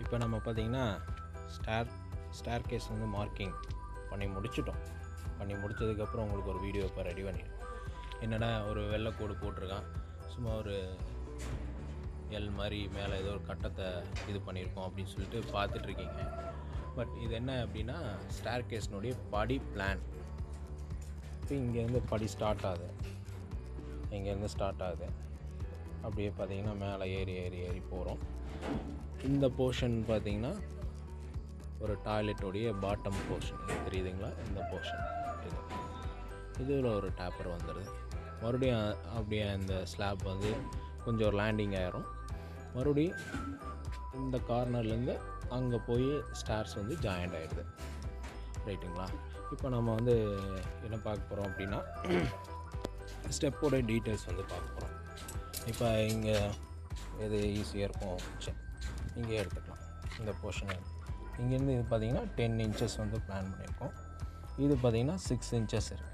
இப்போ நம்ம பார்த்தீங்கன்னா ஸ்டார் ஸ்டார் கேஸ் வந்து மார்க்கிங் பண்ணி முடிச்சிட்டோம் பண்ணி முடிச்சதுக்கப்புறம் உங்களுக்கு ஒரு வீடியோ இப்போ ரெடி பண்ணிடுறேன் என்னடா ஒரு வெள்ளைக்கோடு போட்டிருக்கான் சும்மா ஒரு எல் மாதிரி மேலே ஏதோ ஒரு கட்டத்தை இது பண்ணியிருக்கோம் அப்படின்னு சொல்லிட்டு பார்த்துட்ருக்கீங்க பட் இது என்ன அப்படின்னா ஸ்டார் கேஸ்னுடைய படி பிளான் இப்போ இங்கேருந்து படி ஸ்டார்ட் ஆகுது இங்கேருந்து ஸ்டார்ட் ஆகுது அப்படியே பார்த்தீங்கன்னா மேலே ஏறி ஏறி ஏறி போகிறோம் இந்த போர்ஷன் பார்த்தீங்கன்னா ஒரு டாய்லெட்டோடைய பாட்டம் போர்ஷன் இது தெரியுதுங்களா இந்த போர்ஷன் இது இதில் ஒரு டேப்பர் வந்துடுது மறுபடியும் அ- அப்படியே அந்த ஸ்லாப் வந்து கொஞ்சம் ஒரு லேண்டிங் ஆயிரும் மறுபடியும் இந்த கார்னர்லேருந்து அங்கே போய் ஸ்டார்ஸ் வந்து ஜாயிண்ட் ஆகிடுது ரைட்டுங்களா இப்போ நம்ம வந்து என்ன பார்க்க போகிறோம் அப்படின்னா ஸ்டெப்போட டீட்டெயில்ஸ் வந்து பார்க்க போகிறோம் இப்போ இங்கே எது ஈஸியாக இருக்கும் சரி இங்கே எடுத்துக்கலாம் இந்த போர்ஷன் இங்கேருந்து இது பார்த்தீங்கன்னா டென் இன்ச்சஸ் வந்து பிளான் பண்ணியிருக்கோம் இது பார்த்தீங்கன்னா சிக்ஸ் இன்ச்சஸ் இருக்குது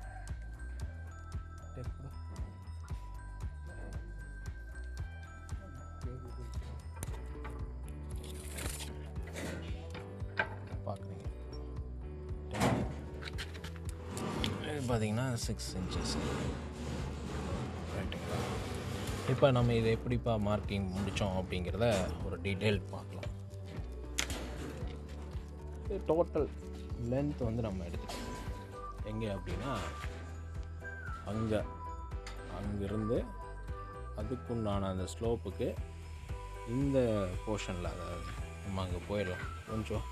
பார்க்குறீங்க இது பார்த்தீங்கன்னா சிக்ஸ் இன்ச்சஸ் ரைட்டுங்களா இப்போ நம்ம இதை எப்படிப்பா மார்க்கிங் முடித்தோம் அப்படிங்கிறத ஒரு டீட்டெயில் பார்க்கலாம் இது டோட்டல் லென்த் வந்து நம்ம எடுத்துக்கலாம் எங்கே அப்படின்னா அங்கே அங்கேருந்து அதுக்குண்டான அந்த ஸ்லோப்புக்கு இந்த போர்ஷனில் அதாவது நம்ம அங்கே போயிடலாம் கொஞ்சம்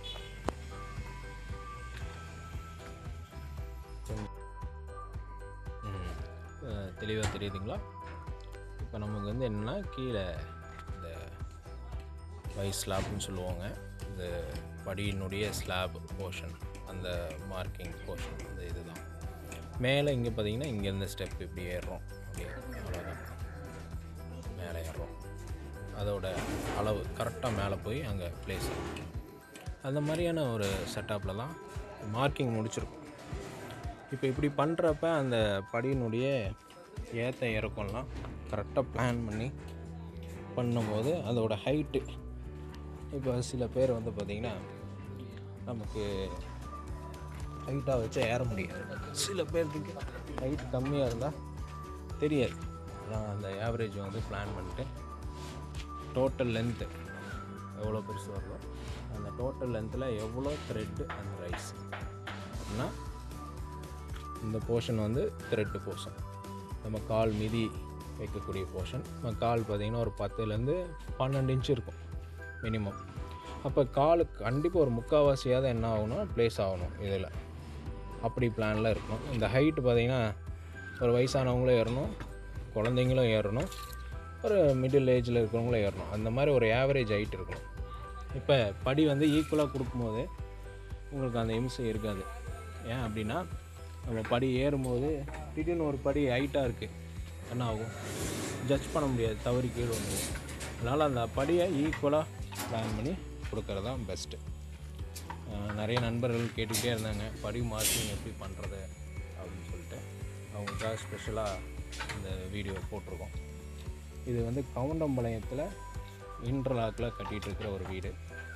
தெளிவாக தெரியுதுங்களா இப்போ நமக்கு வந்து என்னென்னா கீழே இந்த வை ஸ்லாப்னு சொல்லுவாங்க இந்த படியினுடைய ஸ்லாப் போர்ஷன் அந்த மார்க்கிங் போர்ஷன் அந்த இதுதான் மேலே இங்கே பார்த்தீங்கன்னா இங்கேருந்து ஸ்டெப் இப்படி ஏறுறோம் அப்படியே அவ்வளோதான் மேலே ஏறுறோம் அதோட அளவு கரெக்டாக மேலே போய் அங்கே ப்ளேஸ் ஆகும் அந்த மாதிரியான ஒரு செட்டப்பில் தான் மார்க்கிங் முடிச்சிருக்கோம் இப்போ இப்படி பண்ணுறப்ப அந்த படியினுடைய ஏற்ற இறக்கம்லாம் கரெக்டாக பிளான் பண்ணி பண்ணும்போது அதோட ஹைட்டு இப்போ சில பேர் வந்து பார்த்திங்கன்னா நமக்கு ஹைட்டாக வச்சு ஏற முடியாது சில பேர்த்துக்கு ஹைட் கம்மியாக இருந்தால் தெரியாது நான் அந்த ஆவரேஜ் வந்து பிளான் பண்ணிட்டு டோட்டல் லென்த்து எவ்வளோ பெருசு வருதோ அந்த டோட்டல் லென்த்தில் எவ்வளோ த்ரெட்டு அந்த ரைஸ் அப்படின்னா இந்த போர்ஷன் வந்து த்ரெட்டு போர்ஷன் நம்ம கால் மிதி வைக்கக்கூடிய போர்ஷன் நம்ம கால் பார்த்திங்கன்னா ஒரு பத்துலேருந்து பன்னெண்டு இன்ச் இருக்கும் மினிமம் அப்போ காலு கண்டிப்பாக ஒரு முக்கால்வாசியாவது என்ன ஆகணும் ப்ளேஸ் ஆகணும் இதில் அப்படி பிளானில் இருக்கணும் இந்த ஹைட்டு பார்த்திங்கன்னா ஒரு வயசானவங்களும் ஏறணும் குழந்தைங்களும் ஏறணும் ஒரு மிடில் ஏஜில் இருக்கிறவங்களும் ஏறணும் அந்த மாதிரி ஒரு ஆவரேஜ் ஹைட் இருக்கணும் இப்போ படி வந்து ஈக்குவலாக கொடுக்கும்போது உங்களுக்கு அந்த இம்சை இருக்காது ஏன் அப்படின்னா நம்ம படி ஏறும்போது திடீர்னு ஒரு படி ஹைட்டாக இருக்குது என்ன ஆகும் ஜட்ஜ் பண்ண முடியாது தவறி கீழே வந்துடும் அதனால் அந்த படியை ஈக்குவலாக பிளான் பண்ணி கொடுக்கறது தான் பெஸ்ட்டு நிறைய நண்பர்கள் கேட்டுக்கிட்டே இருந்தாங்க படி மார்க்கிங் எப்படி பண்ணுறது அப்படின்னு சொல்லிட்டு அவங்களுக்காக ஸ்பெஷலாக இந்த வீடியோ போட்டிருக்கோம் இது வந்து கவுண்டம்பாளையத்தில் இன்டர்லாக்கில் கட்டிகிட்டு இருக்கிற ஒரு வீடு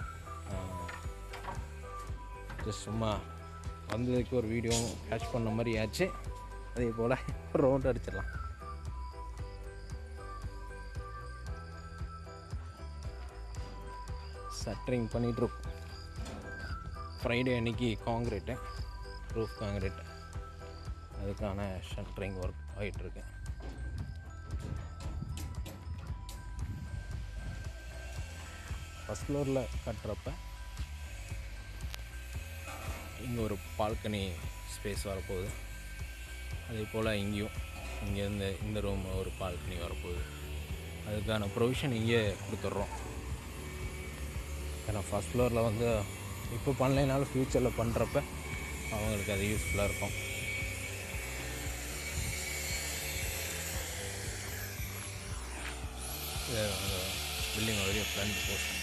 ஜஸ்ட் சும்மா வந்ததுக்கு ஒரு வீடியோ கேட்ச் பண்ண மாதிரி ஆச்சு அதே போல் ரவுண்ட் அடிச்சிடலாம் சட்டரிங் பண்ணிகிட்ருக்கோம் ஃப்ரைடே அன்னைக்கு காங்க்ரீட்டு ரூஃப் காங்க்ரீட் அதுக்கான ஷட்டரிங் ஒர்க் ஆகிட்டுருக்கு ஃபஸ்ட் ஃப்ளோரில் கட்டுறப்ப இங்கே ஒரு பால்கனி ஸ்பேஸ் வரப்போகுது அதே போல் இங்கேயும் இங்கேருந்து இந்த ரூம் ஒரு பால்கனி வரப்போகுது அதுக்கான ப்ரொவிஷன் இங்கே கொடுத்துட்றோம் ஏன்னா ஃபஸ்ட் ஃப்ளோரில் வந்து இப்போ பண்ணலைனாலும் ஃப்யூச்சரில் பண்ணுறப்ப அவங்களுக்கு அது யூஸ்ஃபுல்லாக இருக்கும் இது அந்த பில்டிங் வெளியே ஃப்ரண்ட் போர்ஷன்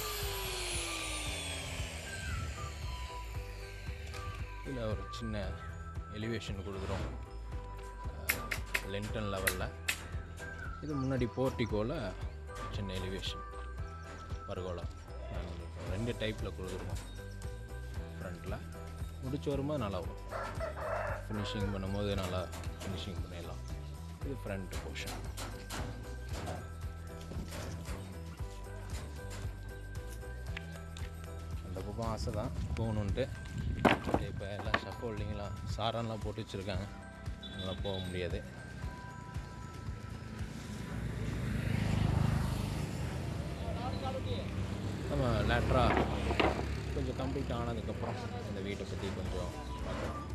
இதில் ஒரு சின்ன எலிவேஷன் கொடுக்குறோம் லென்டன் லெவலில் இது முன்னாடி போர்ட்டிகோவில் சின்ன எலிவேஷன் பர்கோலா நாங்கள் ரெண்டு டைப்பில் கொடுத்துருக்கோம் ஃப்ரண்ட்டில் முடிச்சு வரும்போது நல்லா வரும் ஃபினிஷிங் பண்ணும்போது நல்லா ஃபினிஷிங் பண்ணிடலாம் இது ஃப்ரண்ட் போர்ஷன் அந்த பக்கம் ஆசை தான் போகணுன்ட்டு இப்போ எல்லாம் ஷஃபோல்டிங்லாம் சாரான்லாம் போட்டு வச்சுருக்காங்க அதெல்லாம் போக முடியாது நம்ம லேட்ராக கொஞ்சம் கம்ப்ளீட் ஆனதுக்கப்புறம் இந்த வீட்டை பற்றி கொஞ்சம் பார்க்கலாம்